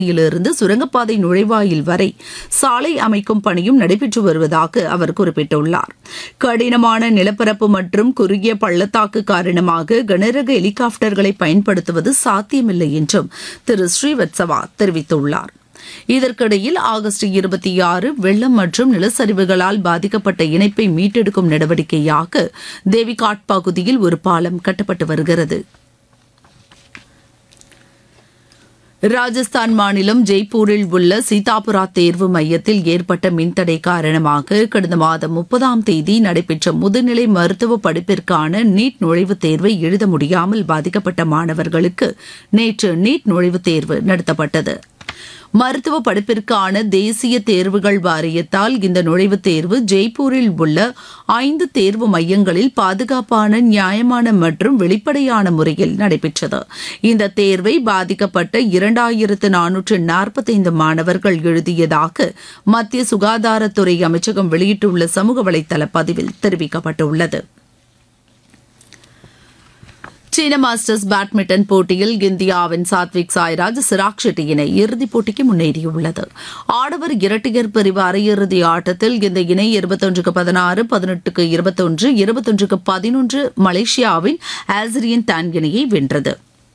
இருந்து சுரங்கப்பாதை நுழைவாயில் வரை சாலை அமைக்கும் பணியும் நடைபெற்று வருவதாக அவர் குறிப்பிட்டுள்ளார் கடினமான நிலப்பரப்பு மற்றும் குறுகிய பள்ளத்தாக்கு காரணமாக கனரக ஹெலிகாப்டர்களை பயன்படுத்துவது சாத்தியமில்லை என்றும் திரு ஸ்ரீவத்சவா தெரிவித்துள்ளார் இதற்கிடையில் ஆகஸ்ட் இருபத்தி ஆறு வெள்ளம் மற்றும் நிலச்சரிவுகளால் பாதிக்கப்பட்ட இணைப்பை மீட்டெடுக்கும் நடவடிக்கையாக தேவிகாட் பகுதியில் ஒரு பாலம் கட்டப்பட்டு வருகிறது ராஜஸ்தான் மாநிலம் ஜெய்ப்பூரில் உள்ள சீதாபுரா தேர்வு மையத்தில் ஏற்பட்ட மின்தடை காரணமாக கடந்த மாதம் முப்பதாம் தேதி நடைபெற்ற முதுநிலை மருத்துவ படிப்பிற்கான நீட் நுழைவுத் தேர்வை எழுத முடியாமல் பாதிக்கப்பட்ட மாணவர்களுக்கு நேற்று நீட் நுழைவுத் தேர்வு நடத்தப்பட்டது மருத்துவ படிப்பிற்கான தேசிய தேர்வுகள் வாரியத்தால் இந்த நுழைவுத் தேர்வு ஜெய்ப்பூரில் உள்ள ஐந்து தேர்வு மையங்களில் பாதுகாப்பான நியாயமான மற்றும் வெளிப்படையான முறையில் நடைபெற்றது இந்த தேர்வை பாதிக்கப்பட்ட இரண்டாயிரத்து நானூற்று நாற்பத்தைந்து மாணவர்கள் எழுதியதாக மத்திய சுகாதாரத்துறை அமைச்சகம் வெளியிட்டுள்ள சமூக வலைதள பதிவில் தெரிவிக்கப்பட்டுள்ளது சீன மாஸ்டர்ஸ் பேட்மிண்டன் போட்டியில் இந்தியாவின் சாத்விக் சாய்ராஜ் சிராக் ஷெட்டி இணை இறுதிப் போட்டிக்கு முன்னேறியுள்ளது ஆடவர் இரட்டையர் பிரிவு அரையிறுதி ஆட்டத்தில் இந்த இணை இருபத்தொன்றுக்கு பதினாறு பதினெட்டுக்கு இருபத்தொன்று இருபத்தொன்றுக்கு பதினொன்று மலேசியாவின் ஆசிரியன் டான் இணையை வென்றது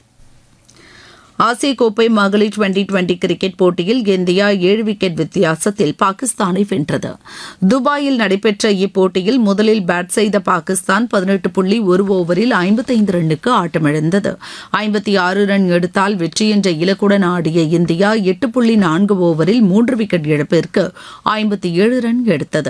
ஆசிய கோப்பை மகளிர் டுவெண்டி டுவெண்டி கிரிக்கெட் போட்டியில் இந்தியா ஏழு விக்கெட் வித்தியாசத்தில் பாகிஸ்தானை வென்றது துபாயில் நடைபெற்ற இப்போட்டியில் முதலில் பேட் செய்த பாகிஸ்தான் பதினெட்டு புள்ளி ஒரு ஓவரில் ஐம்பத்தைந்து ரன்னுக்கு ஆட்டமிழந்தது ஐம்பத்தி ஆறு ரன் எடுத்தால் வெற்றி என்ற இலக்குடன் ஆடிய இந்தியா எட்டு புள்ளி நான்கு ஓவரில் மூன்று விக்கெட் இழப்பிற்கு ஐம்பத்தி ஏழு ரன் எடுத்தது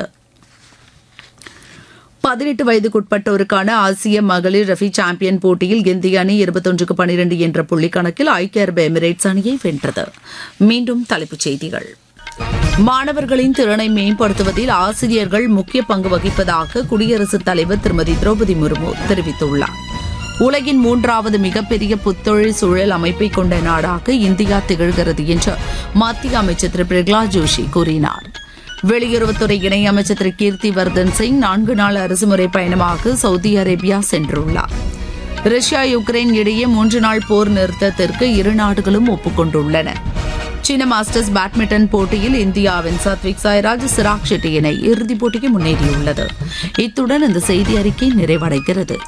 பதினெட்டு வயதுக்குட்பட்டோருக்கான ஆசிய மகளிர் ரஃபி சாம்பியன் போட்டியில் இந்திய அணி இருபத்தொன்றுக்கு பனிரெண்டு என்ற புள்ளி கணக்கில் ஐக்கிய அரபு எமிரேட்ஸ் அணியை வென்றது மீண்டும் தலைப்புச் செய்திகள் மாணவர்களின் திறனை மேம்படுத்துவதில் ஆசிரியர்கள் முக்கிய பங்கு வகிப்பதாக குடியரசுத் தலைவர் திருமதி திரௌபதி முர்மு தெரிவித்துள்ளார் உலகின் மூன்றாவது மிகப்பெரிய புத்தொழில் சூழல் அமைப்பை கொண்ட நாடாக இந்தியா திகழ்கிறது என்று மத்திய அமைச்சர் திரு பிரகலாத் ஜோஷி கூறினார் வெளியுறவுத்துறை இணையமைச்சர் திரு கீர்த்தி வர்தன் சிங் நான்கு நாள் அரசுமுறை பயணமாக சவுதி அரேபியா சென்றுள்ளார் ரஷ்யா யுக்ரைன் இடையே மூன்று நாள் போர் நிறுத்தத்திற்கு இரு நாடுகளும் ஒப்புக்கொண்டுள்ளன சீன மாஸ்டர்ஸ் பேட்மிண்டன் போட்டியில் இந்தியாவின் சத்விக் சாய்ராஜ் சிராக் ஷெட்டி இணை இறுதிப் போட்டிக்கு முன்னேறியுள்ளது இத்துடன் இந்த செய்தி அறிக்கை நிறைவடைகிறது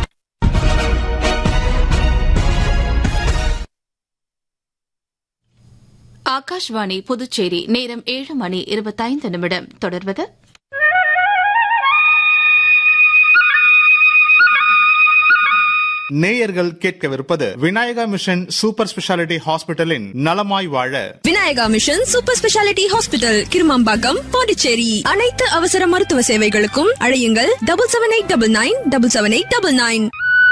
ஆகாஷ்வாணி புதுச்சேரி நேரம் ஏழு மணி இருபத்தைந்து நிமிடம் தொடர்வது நேயர்கள் கேட்கவிருப்பது விநாயகா மிஷன் சூப்பர் ஸ்பெஷாலிட்டி ஹாஸ்பிட்டலின் நலமாய் வாழ Vinayaka mission super speciality hospital Kirumampakkam Pondicherry அனைத்து அவசர மருத்துவ சேவைகளுக்கும் அழையுங்கள் double seven eight double nine double seven eight double nine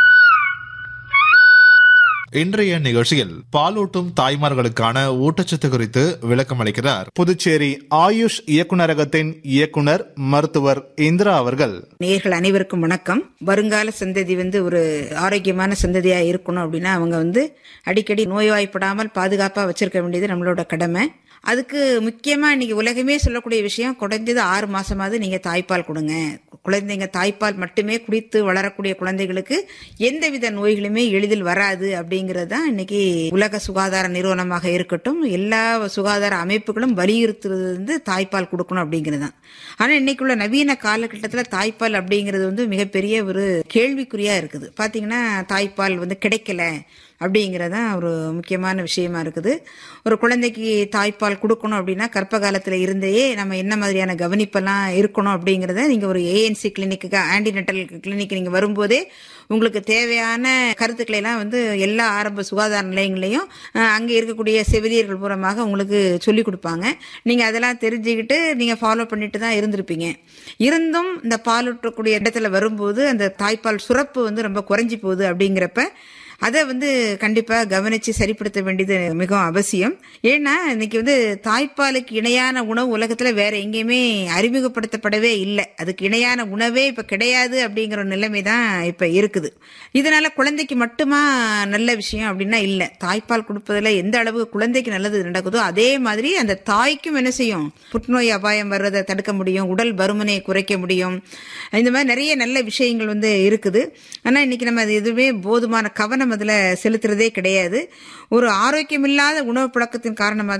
இன்றைய நிகழ்ச்சியில் பாலூட்டும் தாய்மார்களுக்கான ஊட்டச்சத்து குறித்து விளக்கம் அளிக்கிறார் புதுச்சேரி ஆயுஷ் இயக்குநரகத்தின் இயக்குனர் மருத்துவர் இந்திரா அவர்கள் நேர்கள் அனைவருக்கும் வணக்கம் வருங்கால சந்ததி வந்து ஒரு ஆரோக்கியமான சந்ததியா இருக்கணும் அப்படின்னா அவங்க வந்து அடிக்கடி நோய்வாய்ப்படாமல் பாதுகாப்பா வச்சிருக்க வேண்டியது நம்மளோட கடமை அதுக்கு முக்கியமா இன்னைக்கு உலகமே சொல்லக்கூடிய விஷயம் குறைஞ்சது ஆறு மாசமாவது நீங்க தாய்ப்பால் கொடுங்க குழந்தைங்க தாய்ப்பால் மட்டுமே குடித்து வளரக்கூடிய குழந்தைகளுக்கு எந்தவித நோய்களுமே எளிதில் வராது அப்படிங்கிறது தான் இன்னைக்கு உலக சுகாதார நிறுவனமாக இருக்கட்டும் எல்லா சுகாதார அமைப்புகளும் வலியுறுத்துறது வந்து தாய்ப்பால் கொடுக்கணும் அப்படிங்கிறது தான் ஆனா இன்னைக்குள்ள நவீன காலகட்டத்தில் தாய்ப்பால் அப்படிங்கிறது வந்து மிகப்பெரிய ஒரு கேள்விக்குறியா இருக்குது பாத்தீங்கன்னா தாய்ப்பால் வந்து கிடைக்கல அப்படிங்கிறது தான் ஒரு முக்கியமான விஷயமா இருக்குது ஒரு குழந்தைக்கு தாய்ப்பால் கொடுக்கணும் அப்படின்னா கர்ப்ப காலத்தில் இருந்தே நம்ம என்ன மாதிரியான கவனிப்பெல்லாம் இருக்கணும் அப்படிங்கிறத நீங்கள் ஒரு ஏஎன்சி கிளினிக்கு ஆன்டிநெட்டல் கிளினிக் நீங்கள் வரும்போதே உங்களுக்கு தேவையான கருத்துக்களை எல்லாம் வந்து எல்லா ஆரம்ப சுகாதார நிலையங்களையும் அங்கே இருக்கக்கூடிய செவிலியர்கள் மூலமாக உங்களுக்கு சொல்லி கொடுப்பாங்க நீங்கள் அதெல்லாம் தெரிஞ்சுக்கிட்டு நீங்கள் ஃபாலோ பண்ணிட்டு தான் இருந்திருப்பீங்க இருந்தும் இந்த பாலூட்டக்கூடிய இடத்துல வரும்போது அந்த தாய்ப்பால் சுரப்பு வந்து ரொம்ப குறைஞ்சி போகுது அப்படிங்கிறப்ப அதை வந்து கண்டிப்பா கவனிச்சு சரிப்படுத்த வேண்டியது மிகவும் அவசியம் ஏன்னா இன்னைக்கு வந்து தாய்ப்பாலுக்கு இணையான உணவு உலகத்துல வேற எங்கேயுமே அறிமுகப்படுத்தப்படவே இல்லை அதுக்கு இணையான உணவே இப்ப கிடையாது அப்படிங்கிற நிலைமை தான் இப்ப இருக்குது இதனால குழந்தைக்கு மட்டுமா நல்ல விஷயம் அப்படின்னா இல்ல தாய்ப்பால் கொடுப்பதுல எந்த அளவுக்கு குழந்தைக்கு நல்லது நடக்குதோ அதே மாதிரி அந்த தாய்க்கும் என்ன செய்யும் புற்றுநோய் அபாயம் வர்றதை தடுக்க முடியும் உடல் பருமனை குறைக்க முடியும் இந்த மாதிரி நிறைய நல்ல விஷயங்கள் வந்து இருக்குது ஆனா இன்னைக்கு நம்ம அது எதுவுமே போதுமான கவனம் கவனம் அதில் செலுத்துறதே கிடையாது ஒரு ஆரோக்கியமில்லாத உணவு பழக்கத்தின் காரணமாக